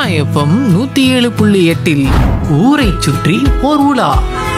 Sona FM நூத்தி ஏழு புள்ளி எட்டில் ஊரை சுற்றி ஓர் உலா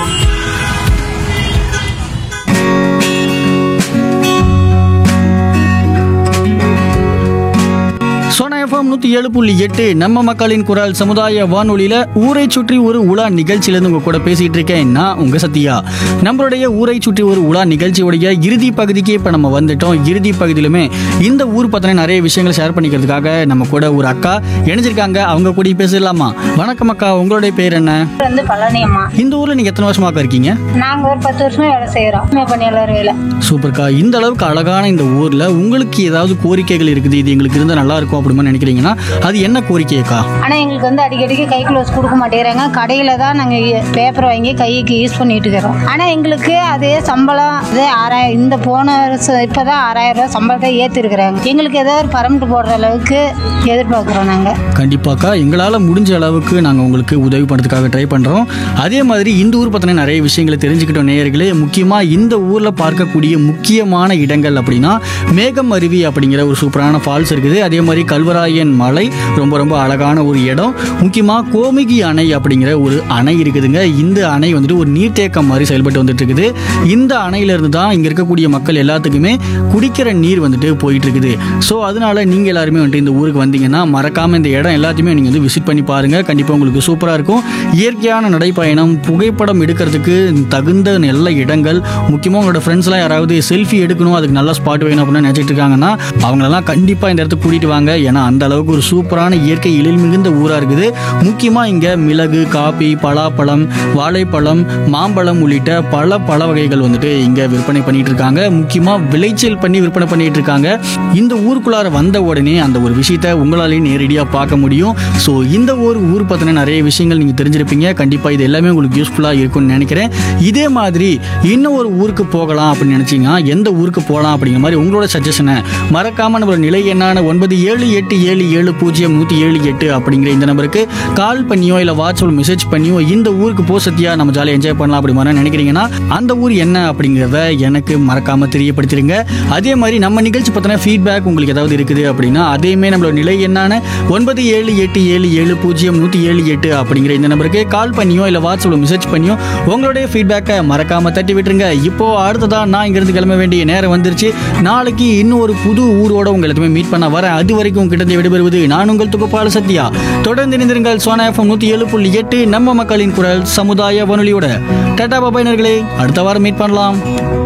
சோனா எஃப்எம் நூற்றி ஏழு புள்ளி எட்டு நம்ம மக்களின் குரல் சமுதாய வானொலியில் ஊரை சுற்றி ஒரு உலா நிகழ்ச்சியிலேருந்து உங்கள் கூட பேசிகிட்டு இருக்கேன் நான் உங்கள் சத்யா நம்மளுடைய ஊரை சுற்றி ஒரு உலா நிகழ்ச்சியோடைய இறுதி பகுதிக்கு இப்போ நம்ம வந்துட்டோம் இறுதி பகுதியிலுமே இந்த ஊர் பற்றின நிறைய விஷயங்கள் ஷேர் பண்ணிக்கிறதுக்காக நம்ம கூட ஒரு அக்கா இணைஞ்சிருக்காங்க அவங்க கூட பேசலாமா வணக்கம் அக்கா உங்களுடைய பேர் என்ன வந்து பழனி அம்மா இந்த ஊரில் நீங்கள் எத்தனை வருஷமா அக்கா இருக்கீங்க நாங்க ஒரு பத்து வருஷமா வேலை செய்யறோம் பணியாளர் வேலை சூப்பர்க்கா இந்த அளவுக்கு அழகான இந்த ஊரில் உங்களுக்கு ஏதாவது கோரிக்கைகள் இருக்குது இது எங்களுக்கு இருந்தால் நல்லா இருக்கும் அப்படின்னு நினைக்கிறீங்கன்னா அது என்ன கோரிக்கைக்கா ஆனா எங்களுக்கு வந்து அடிக்கடிக்கு கை க்ளோஸ் கொடுக்க மாட்டேங்கிறாங்க கடையில தான் நாங்க பேப்பர் வாங்கி கைக்கு யூஸ் பண்ணிட்டு இருக்கிறோம் ஆனா எங்களுக்கு அதே சம்பளம் அதே ஆறாயிரம் இந்த போன வருஷம் இப்பதான் ஆறாயிரம் ரூபாய் சம்பளத்தை ஏத்தி இருக்கிறாங்க எங்களுக்கு ஏதோ ஒரு பரமிட்டு போடுற அளவுக்கு எதிர்பார்க்கிறோம் நாங்க கண்டிப்பாக்கா எங்களால் முடிஞ்ச அளவுக்கு நாங்கள் உங்களுக்கு உதவி பண்ணுறதுக்காக ட்ரை பண்ணுறோம் அதே மாதிரி இந்த ஊர் பற்றின நிறைய விஷயங்களை தெரிஞ்சுக்கிட்டோம் நேயர்களே முக்கியமாக இந்த ஊரில் பார்க்கக்கூடிய முக்கியமான இடங்கள் அப்படின்னா மேகம் அருவி அப்படிங்கிற ஒரு சூப்பரான ஃபால்ஸ் இருக்குது அதே மாதிரி கல்வராயன் மலை ரொம்ப ரொம்ப அழகான ஒரு இடம் முக்கியமாக கோமிகி அணை அப்படிங்கிற ஒரு அணை இருக்குதுங்க இந்த அணை வந்துட்டு ஒரு நீர்த்தேக்கம் மாதிரி செயல்பட்டு வந்துட்டு இருக்குது இந்த அணையிலிருந்து தான் இங்கே இருக்கக்கூடிய மக்கள் எல்லாத்துக்குமே குடிக்கிற நீர் வந்துட்டு போயிட்டு இருக்குது ஸோ அதனால நீங்கள் எல்லாருமே வந்துட்டு இந்த ஊருக்கு வந்தீங்கன்னா மறக்காம இந்த இடம் எல்லாத்தையுமே நீங்கள் வந்து விசிட் பண்ணி பாருங்க கண்டிப்பாக உங்களுக்கு சூப்பராக இருக்கும் இயற்கையான நடைப்பயணம் புகைப்படம் எடுக்கிறதுக்கு தகுந்த நல்ல இடங்கள் முக்கியமாக உங்களோட ஃப்ரெண்ட்ஸ்லாம் யாராவது செல்ஃபி எடுக்கணும் அதுக்கு நல்ல ஸ்பாட் வேணும் அப்படின்னு நினச்சிட்டு இருக்காங்கன்னா அவங்களெல்லாம் கண்டிப்பாக இந்த இடத்துக்கு கூட்டிட்டு வாங்க ஏன்னா அந்த அளவுக்கு ஒரு சூப்பரான இயற்கை எழில் மிகுந்த ஊராக இருக்குது முக்கியமாக இங்கே மிளகு காபி பலாப்பழம் வாழைப்பழம் மாம்பழம் உள்ளிட்ட பல பழ வகைகள் வந்துட்டு இங்கே விற்பனை பண்ணிட்டு இருக்காங்க முக்கியமாக விளைச்சல் பண்ணி விற்பனை பண்ணிட்டு இருக்காங்க இந்த ஊருக்குள்ளார வந்த உடனே அந்த ஒரு விஷயத்த உங்களாலேயும் நேரடியாக பார்க்க முடியும் ஸோ இந்த ஒரு ஊர் பற்றின நிறைய விஷயங்கள் நீங்கள் தெரிஞ்சிருப்பீங்க கண்டிப்பாக இது எல்லாமே உங்களுக்கு யூஸ்ஃபுல்லாக இருக்கும்னு நினைக்கிறேன் இதே மாதிரி இன்னும் ஒரு ஊருக்கு போகலாம் அப்படின்னு நினச்சிங்கன்னா எந்த ஊருக்கு போகலாம் அப்படிங்கிற மாதிரி உங்களோட சஜஷனை மறக்காம நம்மளோட நிலை எண்ணான ஒன்பது ஏழு எட்டு ஏழு ஏழு பூஜ்ஜியம் நூற்றி ஏழு எட்டு அப்படிங்கிற இந்த நம்பருக்கு கால் பண்ணியோ இல்லை வாட்ஸ்அப் மெசேஜ் பண்ணியோ இந்த ஊருக்கு போ சத்தியா நம்ம ஜாலியாக என்ஜாய் பண்ணலாம் அப்படி மாதிரி நினைக்கிறீங்கன்னா அந்த ஊர் என்ன அப்படிங்கிறத எனக்கு மறக்காம தெரியப்படுத்திருங்க அதே மாதிரி நம்ம நிகழ்ச்சி பற்றின ஃபீட்பேக் உங்களுக்கு ஏதாவது இருக்குது அப்படின்னா அதையுமே நம்மளோட நிலை எண்ணான ஒன்பது ஏழு எட்டு ஏழு ஏழு பூஜ்ஜியம் நூற்றி ஏழு எட்டு அப்படிங்கிற இந்த நம்பருக்கு கால் பண்ணியோ இல்லை வாட்ஸ்அப்பில் மெசேஜ் பண்ணியோ உங்களுடைய ஃபீட்பேக்கை மறக்காம தட்டி விட்டுருங்க இப்போ அடுத்ததா நான் இங்கிருந்து கிளம்ப வேண்டிய நேரம் வந்துருச்சு நாளைக்கு இன்னும் ஒரு புது ஊரோட உங்களை எல்லாத்தையுமே மீட் பண்ண வரேன் அது வரைக்கும் உங்ககிட்ட விடைபெறுவது நான் உங்கள் துக்குப்பால சத்யா தொடர்ந்து இணைந்திருங்கள் சோனா எஃப்எம் நூற்றி ஏழு புள்ளி எட்டு நம்ம மக்களின் குரல் சமுதாய வானொலியோட டாடா பாபாயினர்களே அடுத்த வாரம் மீட் பண்ணலாம்